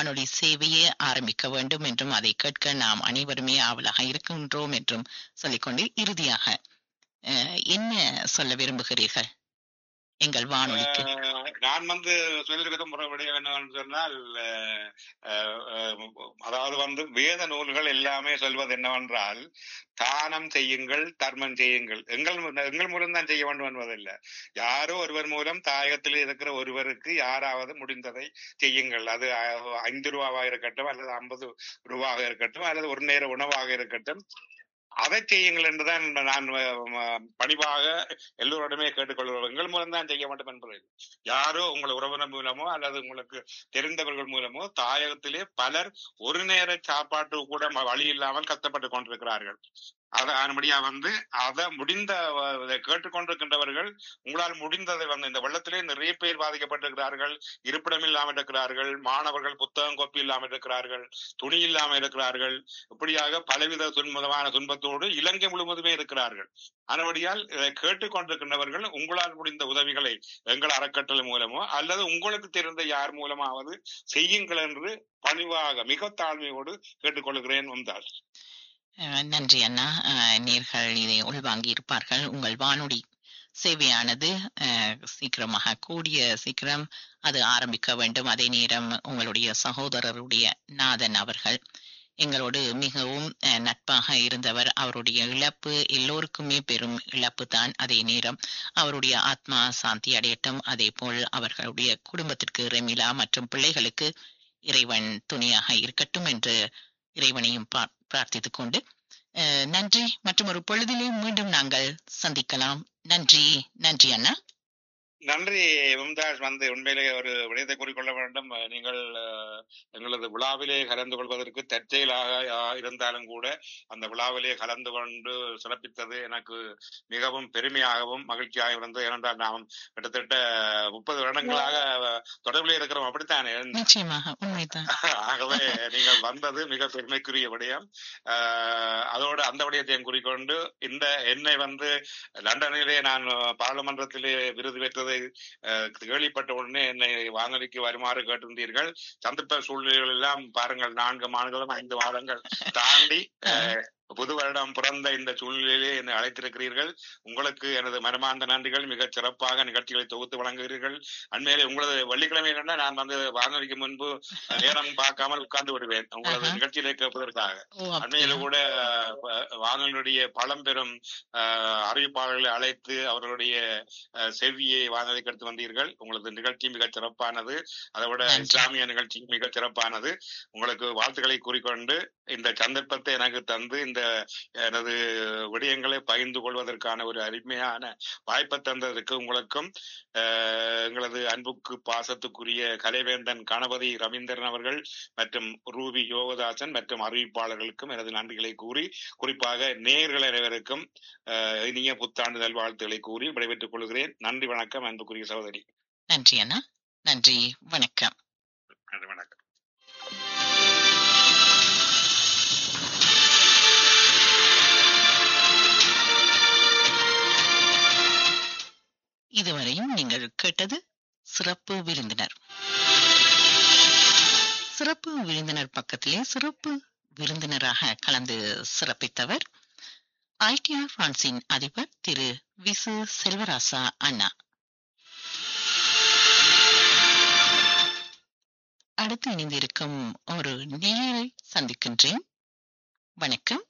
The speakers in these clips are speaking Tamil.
வானொலி சேவையை ஆரம்பிக்க வேண்டும் என்றும் அதை கேட்க நாம் அனைவருமே ஆவலாக இருக்கின்றோம் என்றும் சொல்லிக்கொண்டு இறுதியாக அஹ், என்ன சொல்ல விரும்புகிறீர்கள் எங்கள் வானொலிக்கு அஹ் நான் வந்து சொல்லிருக்கிற முறை விடயம் என்னவென்று சொன்னால் அஹ், அஹ், அஹ், அதாவது வந்து வேத நூல்கள் எல்லாமே சொல்வது என்னவென்றால் தானம் செய்யுங்கள் தர்மம் செய்யுங்கள் எங்கள் மூ- எங்கள் மூலம் தான் செய்ய வேண்டும் என்பதில்லை யாரோ ஒருவர் மூலம் தாயகத்தில் இருக்கிற ஒருவருக்கு யாராவது முடிந்ததை செய்யுங்கள் அது அஹ், ஐந்து ரூபாவாக இருக்கட்டும் அல்லது ஐம்பது ரூபாவாக இருக்கட்டும் அல்லது ஒரு நேர உணவாக இருக்கட்டும் அதை செய்யுங்கள் என்றுதான் நான் அஹ், பணிவாக எல்லோரிடமே கேட்டுக்கொள்கிறோம் எங்கள் மூலம் தான் செய்ய வேண்டும் என்பது யாரோ உங்கள் உறவினர் மூலமோ அல்லது உங்களுக்கு தெரிந்தவர்கள் மூலமோ தாயகத்திலே பலர் ஒரு நேர சாப்பாட்டு கூட ம- வழி இல்லாமல் கஷ்டப்பட்டு கொண்டிருக்கிறார்கள் அதன்படியா வந்து அதை முடிந்த அஹ், இதை கேட்டுக்கொண்டிருக்கின்றவர்கள் உங்களால் முடிந்ததை வந்து இந்த வெள்ளத்திலே நிறைய பேர் பாதிக்கப்பட்டிருக்கிறார்கள் இருப்பிடம் இல்லாமல் இருக்கிறார்கள் மாணவர்கள் புத்தகம் கோப்பி இல்லாமல் இருக்கிறார்கள் துணி இல்லாமல் இருக்கிறார்கள் இப்படியாக பலவித துன்பமான துன்பத்தோடு இலங்கை முழுவதுமே இருக்கிறார்கள் அதன்படியால் இதை கேட்டுக்கொண்டிருக்கின்றவர்கள் உங்களால் முடிந்த உதவிகளை எங்கள் அறக்கட்டளை மூலமோ அல்லது உங்களுக்கு தெரிந்த யார் மூலமாவது செய்யுங்கள் என்று பணிவாக மிக தாழ்மையோடு கேட்டுக்கொள்கிறேன் மும்தாஜ் அஹ், நன்றி அண்ணா அஹ், நேர்கள் இதை உள்வாங்கி இருப்பார்கள் உங்கள் வானொலி சேவையானது அஹ், சீக்கிரமாக கூடிய சீக்கிரம் அது ஆரம்பிக்க வேண்டும் அதே நேரம் உங்களுடைய சகோதரருடைய நாதன் அவர்கள் எங்களோடு மிகவும் அஹ், நட்பாக இருந்தவர் அவருடைய இழப்பு எல்லோருக்குமே பெரும் இழப்பு தான் அதே நேரம் அவருடைய ஆத்மா சாந்தி அடையட்டும் அதே போல் அவர்களுடைய குடும்பத்திற்கு ரெமிலா மற்றும் பிள்ளைகளுக்கு இறைவன் துணையாக இருக்கட்டும் என்று இறைவனையும் பா- பிரார்த்தித்துக் கொண்டு அஹ், நன்றி மற்றும் ஒரு பொழுதிலே மீண்டும் நாங்கள் சந்திக்கலாம் நன்றி நன்றி அண்ணா நன்றி மும்தாஜ் வந்து உண்மையிலே ஒரு விடயத்தை கூறிக்கொள்ள வேண்டும் அஹ் நீங்கள் அஹ், எங்களது விழாவிலே கலந்து கொள்வதற்கு தற்செயலாக அஹ், இருந்தாலும் கூட அந்த விழாவிலே கலந்து கொண்டு சிறப்பித்தது எனக்கு மிகவும் பெருமையாகவும் மகிழ்ச்சியாகவும் இருந்தது ஏனென்றால் நாம் கிட்டத்தட்ட முப்பது வருடங்களாக அஹ், தொடர்பிலே இருக்கிறோம் அப்படித்தானே நிச்சயமாக உண்மைதான் ஆகவே நீங்கள் வந்தது மிக பெருமைக்குரிய விடயம் ஆஹ் அதோடு அந்த விடயத்தையும் குறிக்கொண்டு இந்த என்னை வந்து லண்டனிலே நான் பாராளுமன்றத்திலே விருது பெற்றதை ஆஹ் கேள்விப்பட்ட உடனே என்னை வானொலிக்கு வருமாறு கேட்டிருந்தீர்கள் சந்தர்ப்ப சூழ்நிலைகள் எல்லாம் பாருங்கள் நான்கு மாதங்களும் ஐந்து மாதங்கள் தாண்டி ஆஹ் புது வருடம் பிறந்த இந்த சூழ்நிலையிலே என்னை அழைத்திருக்கிறீர்கள் உங்களுக்கு எனது மனமார்ந்த நன்றிகள் மிகச் சிறப்பாக நிகழ்ச்சிகளை தொகுத்து வழங்குகிறீர்கள் அண்மையிலே உங்களது வெள்ளிக்கிழமை கண்டா நான் வந்து வானொலிக்கு முன்பு நேரம் பார்க்காமல் உட்கார்ந்து விடுவேன் உங்களது ஆஹா. நிகழ்ச்சியிலே கேட்பதற்காக ஓ அண்மையில அப்படியா? கூட அஹ், வானொலியுடைய பழம்பெரும் அஹ், அறிவிப்பாளர்களை அழைத்து அவர்களுடைய அஹ், செவ்வியை வானொலிக்கு எடுத்து வந்தீர்கள் உங்களது நிகழ்ச்சி மிகச் சிறப்பானது அதை விட நன்றி. இஸ்லாமிய நிகழ்ச்சி மிகச் சிறப்பானது உங்களுக்கு வாழ்த்துக்களை கூறிக்கொண்டு இந்த சந்தர்ப்பத்தை எனக்கு தந்து இந்த எனது விடயங்களை பகிர்ந்து கொள்வதற்கான ஒரு அருமையான வாய்ப்பை தந்ததற்கு உங்களுக்கும் அஹ், எங்களது அன்புக்கு பாசத்துக்குரிய கலைவேந்தன் கணபதி ரவீந்திரன் அவர்கள் மற்றும் ரூபி யோகதாசன் மற்றும் அறிவிப்பாளர்களுக்கும் எனது நன்றிகளை கூறி குறிப்பாக நேயர்கள் அனைவருக்கும் அஹ், இனிய புத்தாண்டு நல்வாழ்த்துக்களை கூறி விடைபெற்றுக் கொள்கிறேன் நன்றி வணக்கம் அன்புக்குரிய சகோதரி நன்றி அண்ணா நன்றி வணக்கம் நன்றி வணக்கம் இதுவரையும் நீங்கள் கேட்டது சிறப்பு விருந்தினர் சிறப்பு விருந்தினர் பக்கத்திலே சிறப்பு விருந்தினராக கலந்து சிறப்பித்தவர் ஐடிஆர் பிரான்சின் அதிபர் திரு விசு செல்வராசா அண்ணா அடுத்து இணைந்திருக்கும் ஒரு நேயரை சந்திக்கின்றேன் வணக்கம்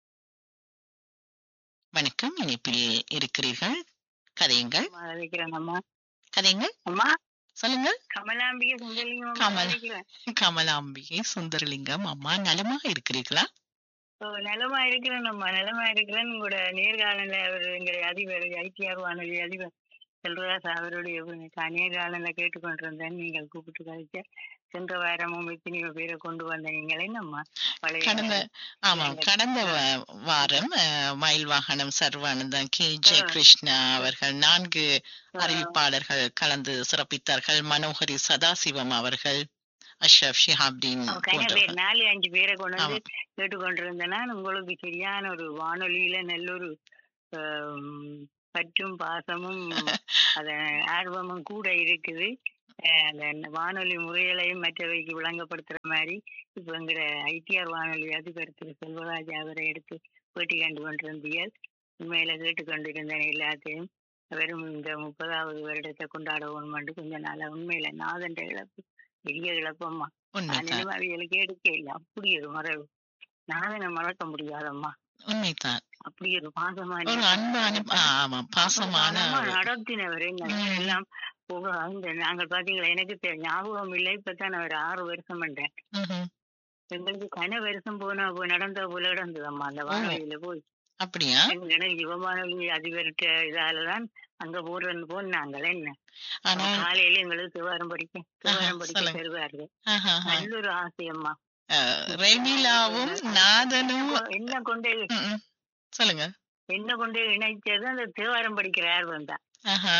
வணக்கம் இணைப்பில் இருக்கிறீர்கள் கதையுங்கள் அம்மா அழைக்கிறேன் அம்மா கதையுங்கள் அம்மா சொல்லுங்கள் கமலாம்பிகை சுந்தலிங்கம் அம்மா கமல். அழைக்கிறேன் கமலாம்பிகை சுந்தரலிங்கம் அம்மா நலமாக இருக்கிறீர்களா ஓ நலமா இருக்கிறேன் அம்மா நலமா இருக்கிறேன் உங்களோட நேர்காணல அவர் எங்களுடைய அதிபர் ஐடிஆர் வானொலி அதிபர் செல்வராஜ் அவருடைய நேர்காணல கேட்டுக்கொண்டிருந்தேன் நீங்கள் கூப்பிட்டு கழிச்ச சென்ற வாரமும் எத்தனையோ பேரை கொண்டு வந்த நீங்கள் என்னம்மா பழைய கடந்த ஆமாம் கடந்த வா- வாரம் அஹ், மயில் வாகனம் சர்வானந்தம் கே ஜே ஆ. கிருஷ்ணா அவர்கள் நான்கு ஆ, அறிவிப்பாளர்கள் கலந்து சிறப்பித்தார்கள் மனோகரி சதாசிவம் அவர்கள் அஷ்ரப் ஷிஹாப்தீன் அவ கன பேர் போன்றவர்கள் நாலு அஞ்சு பேரை கொண்டு வந்து ஆமாம். கேட்டுக்கொண்டிருந்தேன் நான் உங்களுக்கு சரியான ஒரு வானொலியில நல்ல ஒரு ஆம், பற்றும் பாசமும் அத ஆர்வமும் கூட இருக்குது அஹ், அந்த வானொலி முறைகளையும் மற்றவைக்கு விளங்கப்படுத்துற மாதிரி இப்ப எங்கட ஐடிஆர் வானொலி அதிபர் திரு செல்வராஜ் அவரை எடுத்து பேட்டி கண்டு கொண்டிருந்தீர்கள் உண்மையில கேட்டுக்கொண்டிருந்தேன் எல்லாத்தையும் வெறும் இந்த முப்பதாவது வருடத்தை கொண்டாட வேணும் கொஞ்ச நாளா உண்மையில நாதண்ட இழப்பு பெரிய இழப்பம்மா உண்மைதான் நான் அவைகளுக்கு எடுக்க இல்லை அப்படி ஒரு மரபு நாதனை மறக்க முடியாதம்மா உண்மைதான் அப்படி ஒரு பாசமான ஒரு அன்பான ஆ, ஆமா பாசமான பாசமா ஒரு- நடத்தினவர் என்ன ம். எல்லாம் போக இந்த நாங்கள் பாத்தீங்களா எனக்கு தெ- ஞாபகம் இல்லை இப்பதான் நான் ஒரு ஆறு வருஷம் பண்றேன் ம்ஹும். எங்களுக்கு கன வருஷம் போனா போய் நடந்த போல நடந்ததம்மா அந்த வானொலியில போய் அப்படியா எங்க- எனக்கு யுவவானொலி அதிபர்கிட்ட இதாலதான் அங்க போறன்னு போனாங்கள் என்ன ஆனா காலையில எங்களுக்கு தேவாரம் படிக்க தேவாரம் படிக்க சொல்லுங்க. தருவார்கள் ஆஹா, ஆஹா. நல்ல ஒரு ஆசையம்மா அஹ், ரெமிலாவும் நாதனும் என்ன கொண்டு ம், ம். சொல்லுங்க என்ன கொண்டு இணைச்சது அந்த தேவாரம் படிக்கிற ஆர்வம் தான் ஆஹா.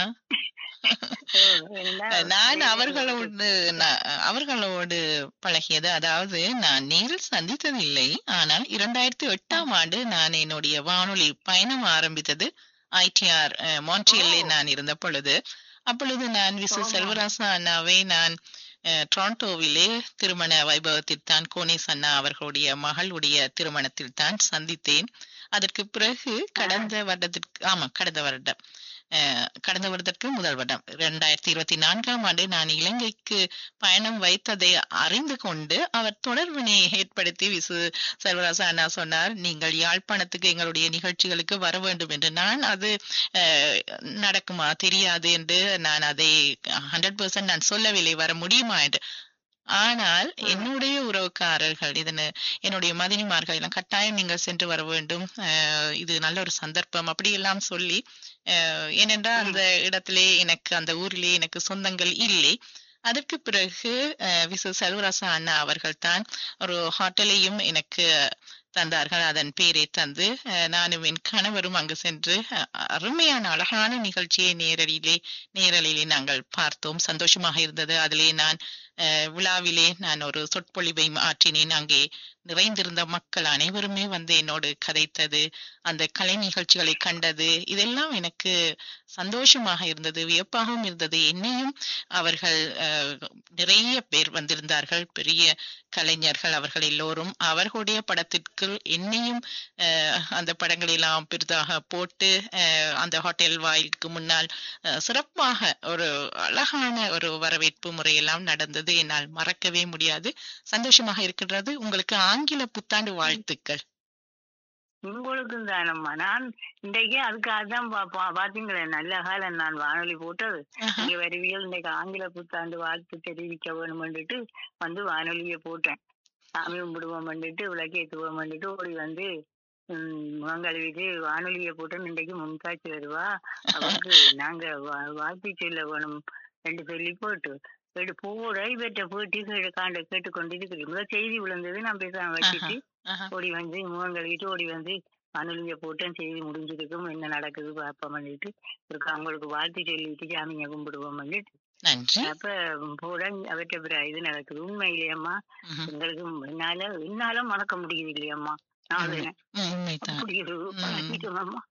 நான் அவர்களோடு நான் அவர்களோடு பழகியது அதாவது நான் நேரில் சந்தித்ததில்லை ஆனால் இரண்டாயிரத்தி எட்டாம் ஆண்டு நான் என்னுடைய வானொலி பயணம் ஆரம்பித்தது ஐடிஆர் மான்ட்ரியல்லே ஓ. நான் இருந்த பொழுது அப்பொழுது நான் விசு ஆமா. செல்வராசா அண்ணாவை நான் அஹ், டொரண்டோவிலே திருமண வைபவத்தில் தான் கோனேஸ் அண்ணா அவர்களுடைய மகளுடைய திருமணத்தில் தான் சந்தித்தேன் அதற்கு பிறகு கடந்த வருடத்திற்கு ஆமா கடந்த வருடம் அஹ், கடந்த வருடத்திற்கு முதல் வருடம் இரண்டாயிரத்தி இருபத்தி நான்காம் ஆண்டு நான் இலங்கைக்கு பயணம் வைத்ததை அறிந்து கொண்டு அவர் தொடர்பினை ஏற்படுத்தி விசு செல்வராசா அண்ணா சொன்னார் நீங்கள் யாழ்ப்பாணத்துக்கு எங்களுடைய நிகழ்ச்சிகளுக்கு வர வேண்டும் என்று நான் அது அஹ், நடக்குமா தெரியாது என்று நான் அதை ஹண்ட்ரட் பர்சன்ட் நான் சொல்லவில்லை வர முடியுமா என்று ஆனால் ம். என்னுடைய உறவுக்காரர்கள் இதன என்னுடைய மதினிமார்கள் எல்லாம் கட்டாயம் நீங்கள் சென்று வர வேண்டும் அஹ், இது நல்ல ஒரு சந்தர்ப்பம் அப்படி எல்லாம் சொல்லி அஹ், ஏனென்றால் ம். அந்த இடத்திலே எனக்கு அந்த ஊரிலே எனக்கு சொந்தங்கள் இல்லை அதற்கு பிறகு அஹ், விசு செல்வராசா அண்ணா அவர்கள் தான் ஒரு ஹோட்டலையும் எனக்கு தந்தார்கள் அதன் பேரை தந்து அஹ், நானும் என் கணவரும் அங்கு சென்று அஹ், அருமையான அழகான நிகழ்ச்சியை நேரடியிலே நேரலிலே நாங்கள் பார்த்தோம் சந்தோஷமாக இருந்தது அதிலே நான் அஹ், விழாவிலே நான் ஒரு சொற்பொழிவை ஆற்றினேன் அங்கே நிறைந்திருந்த மக்கள் அனைவருமே வந்து என்னோடு கதைத்தது அந்த கலை நிகழ்ச்சிகளை கண்டது இதெல்லாம் எனக்கு சந்தோஷமாக இருந்தது வியப்பாகவும் இருந்தது என்னையும் அவர்கள் அஹ், நிறைய பேர் வந்திருந்தார்கள் பெரிய கலைஞர்கள் அவர்கள் எல்லோரும் அவர்களுடைய படத்திற்கு என்னையும் அஹ், அந்த படங்களை எல்லாம் பெரிதாக போட்டு அஹ், அந்த ஹோட்டல் வாயிலுக்கு முன்னால் அஹ், சிறப்பாக ஒரு அழகான ஒரு வரவேற்பு முறையெல்லாம் நடந்தது என்னால் மறக்கவே முடியாது சந்தோஷமாக இருக்கின்றது உங்களுக்கு ஆங்கில புத்தாண்டு வாழ்த்துக்கள் உங்களுக்கும் தானம்மா நான் இன்றைக்கு அதுக்காக தான் பா- பா- பாத்தீங்களே நல்ல காலம் நான் வானொலி போட்டது ஆஹா, இங்க வருவியல் இன்றைக்கு ஆங்கில புத்தாண்டு வாழ்த்து தெரிவிக்க வேணும்னுட்டு வந்து வானொலியை போட்டேன் சாமி கும்பிடுவோம் பண்ணிட்டு விளக்கேற்றுவோம் பண்ணிட்டு ஓடி வந்து உம், முகம் கழுவிட்டு வானொலியை போட்டு இன்றைக்கு முன்காட்சி வருவா அவருக்கு நாங்க வா- வாழ்த்து சொல்ல வேணும் ரெண்டு சொல்லி போட்டு கேட்டு போட இவற்றை போட்டு கேட்டு காண்ட கேட்டுக்கொண்டு இருக்கிறேன் முதல் செய்தி விழுந்தது நான் பேசாம வச்சுட்டு ஆஹா. ஓடி வந்து முகம் கழுவிட்டு ஓடி வந்து வானொலியை போட்டேன் செய்தி முடிஞ்சிருக்கும் என்ன நடக்குது பார்ப்போம் பண்ணிட்டு இருக்கு அவங்களுக்கு வாழ்த்து சொல்லிட்டு சாமியை கும்பிடுவோம் பண்ணிட்டு நன்றி அப்ப போட அவற்றை பிற இது நடக்குது உண்மையிலேயம்மா ம்ஹும். எங்களுக்கு என்னால என்னால மறக்க முடியுது இல்லையம்மா நான் ம், உண்மைதான் அப்படி ஒரு ம். பழகிட்டோம்மா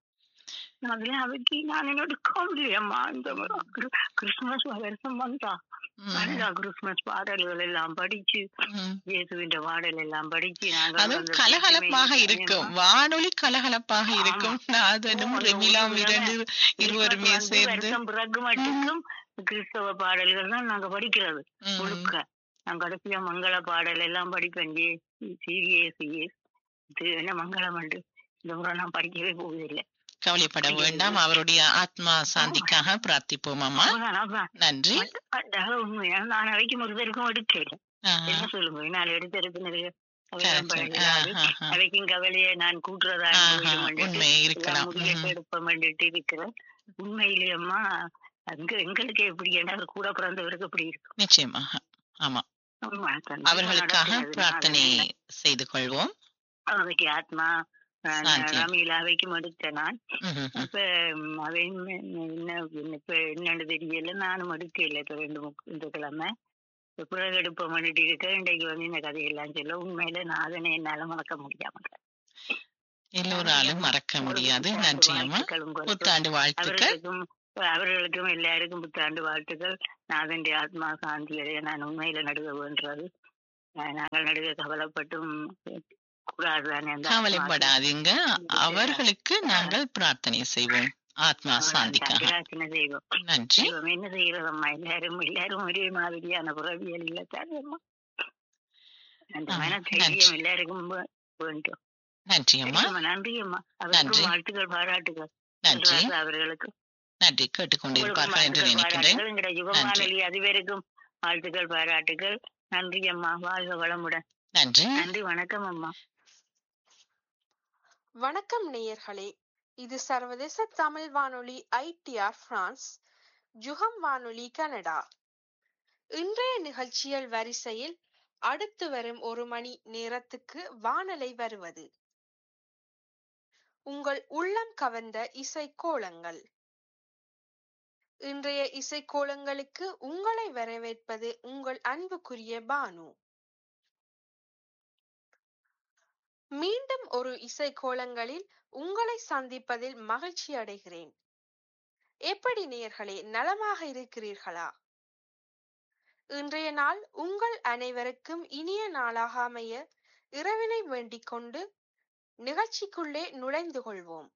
அதுல அவைக்கு நான் என்னோட காமெடியம்மா இந்த முறை கிரு- கிறிஸ்துமஸ் வருஷம் வந்தா ம், நல்லா கிறிஸ்துமஸ் பாடல்கள் எல்லாம் படிச்சு ம். இயேசுவின் பாடல் எல்லாம் படிச்சு நாங்கள் அதுவும் வந்து கலகலப்பாக பேசுமே இருக்கும் இல்லையம்மா. வானொலி கலகலப்பாக ஆமா. இருக்கும் நாதனும் ஓ, ரெமிலாம் ஒரு இரண்டு இருவருமே கிறிஸ்துமஸ் வந்து சேர்ந்து வருஷம் பிறகு மட்டுக்கும் கிறிஸ்தவ பாடல்கள் தான் நாங்க படிக்கிறது ம், முழுக்க நான் கடைசியா மங்கள பாடல் எல்லாம் படிப்பேன் சீரியஸ் இது என்ன மங்களம் உண்டு இந்த முறை நான் படிக்கவே போவதில்லை கவலைப்பட வேண்டாம் அவருடைய ஆத்மா சாந்திக்காக பிரார்த்திப்போம் அம்மா அவ்வளவுதான், அவ்வளவுதான். நன்றி மத்த- அதாவது உண்மையா நான் அவைக்கும் ஒரு பேருக்கும் எடுக்கல ஆஹா, என்ன சொல்லுங்க நான் எடுத்தெடுத்து நிறைய சரி, கவலையும் சரி. படலாது. ஆஹா, ஆஹா. அவைக்கும் கவலையை நான் கூட்டுறதா ஆஹா, போயிடும் பண்ணிட்டு உண்மை எல்லாம் இருக்கலாம் முடியட்டு ம், எடுப்போம் பண்ணிட்டு இருக்கிறேன் உண்மையிலேயம்மா அங்க எங்களுக்கு எப்படி ஏன்னா அவர் கூட பிறந்தவருக்கு எப்படி இருக்கும் நிச்சயமாக ஆமா ஆமா, கண்டிப்பா அவர்களுக்காக நடக்கிறது. பிரார்த்தனை நான் செய்து கொள்வோம் அவைக்கு ஆத்மா அஹ், சாந்தி. ரமியில அவைக்கும் எடுத்த நான் ம், ம், ம். அப்ப ம், அவ என்ன என்ன இப்ப என்னன்னு தெரியல நானும் எடுக்கல இப்ப ரெண்டு முக் இந்த கிழமை இப்ப பிறகு எடுப்ப பண்ணிட்டு இருக்க இன்றைக்கு வந்து இந்த கதையெல்லாம் சொல்ல உண்மையில நான் அதனை என்னால மறக்க முடியாம எல்லோராலும் மறக்க முடியாது நன்றி அம்மா வாழ்த்துக்களும் கொடுத்து புத்தாண்டு வாழ்த்துக்கள் அவர்களுக்கும் அவர்களுக்கும் எல்லாருக்கும் புத்தாண்டு வாழ்த்துக்கள் நாதന്റെ ஆத்மா சாந்தி அடைய நான் உண்மையில நடுக வேண்டது அஹ் நாங்கள் நடுக கவலைப்பட்டும் கூடாதுதானே அந்த ஆத்மா கவலைப்படாதீங்க அவர்களுக்கு நாங்கள் பிரார்த்தனை செய்வோம் ஆத்மா சாந்திக்காக பிரார்த்தனை செய்வோம் நன்றி தெய்வம் என்ன செய்யறதம்மா எல்லாரும் எல்லாரும் ஒரே மாதிரியான புறவியல் இல்ல தானேம்மா அந்த ஆமா, மன நன்றி. தைரியம் எல்லாருக்கும் வே- வேண்டும் நன்றி அம்மா சரிம்மா, நன்றி அம்மா நன்றி. அவருக்கும் வாழ்த்துக்கள் பாராட்டுகள் நன்றி செல்வராசு அவர்களுக்கு நன்றி கேட்டுக்கொண்டிருப்பார்கள் என்று வாழ்த்துக்கள் நினைக்கிறேன் பாராட்டுகள் எங்களுடைய யுகமானலி அதிபருக்கும் வாழ்த்துக்கள் பாராட்டுகள் நன்றி அம்மா வாழ்க வளமுடன் நன்றி நன்றி வணக்கம் அம்மா வணக்கம் நேயர்களே இது சர்வதேச தமிழ் வானொலி ஐடிஆர் பிரான்ஸ் ஜுகம் வானொலி கனடா இன்றைய நிகழ்ச்சியல் வரிசையில் அடுத்து வரும் ஒரு மணி நேரத்துக்கு வானலை வருவது உங்கள் உள்ளம் கவர்ந்த இசைக்கோலங்கள் இன்றைய இசைக்கோலங்களுக்கு உங்களை வரவேற்பது உங்கள் அன்புக்குரிய பானு மீண்டும் ஒரு இசைக்கோலங்களில் உங்களை சந்திப்பதில் மகிழ்ச்சி அடைகிறேன் எப்படி நேயர்களே நலமாக இருக்கிறீர்களா இன்றைய நாள் உங்கள் அனைவருக்கும் இனிய நாளாக அமைய இறைவனை வேண்டிக் கொண்டு நிகழ்ச்சிக்குள்ளே நுழைந்து கொள்வோம்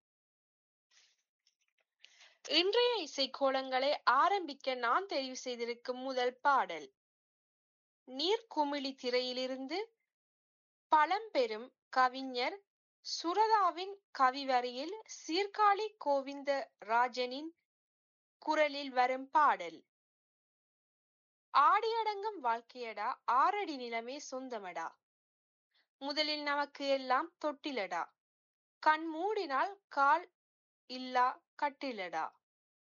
இன்றைய இசைக்கோலங்களை ஆரம்பிக்க நான் தெரிவு செய்திருக்கும் முதல் பாடல் நீர்க்குமிழி திரையிலிருந்து பழம்பெரும் கவிஞர் சுரதாவின் கவிவரியில் சீர்காழி கோவிந்த ராஜனின் குரலில் வரும் பாடல் ஆடியடங்கும் வாழ்க்கையடா ஆறடி நிலமே சொந்தமடா முதலில் நமக்கு எல்லாம் தொட்டிலடா கண் மூடினால் கால் இல்லா கட்டிலடா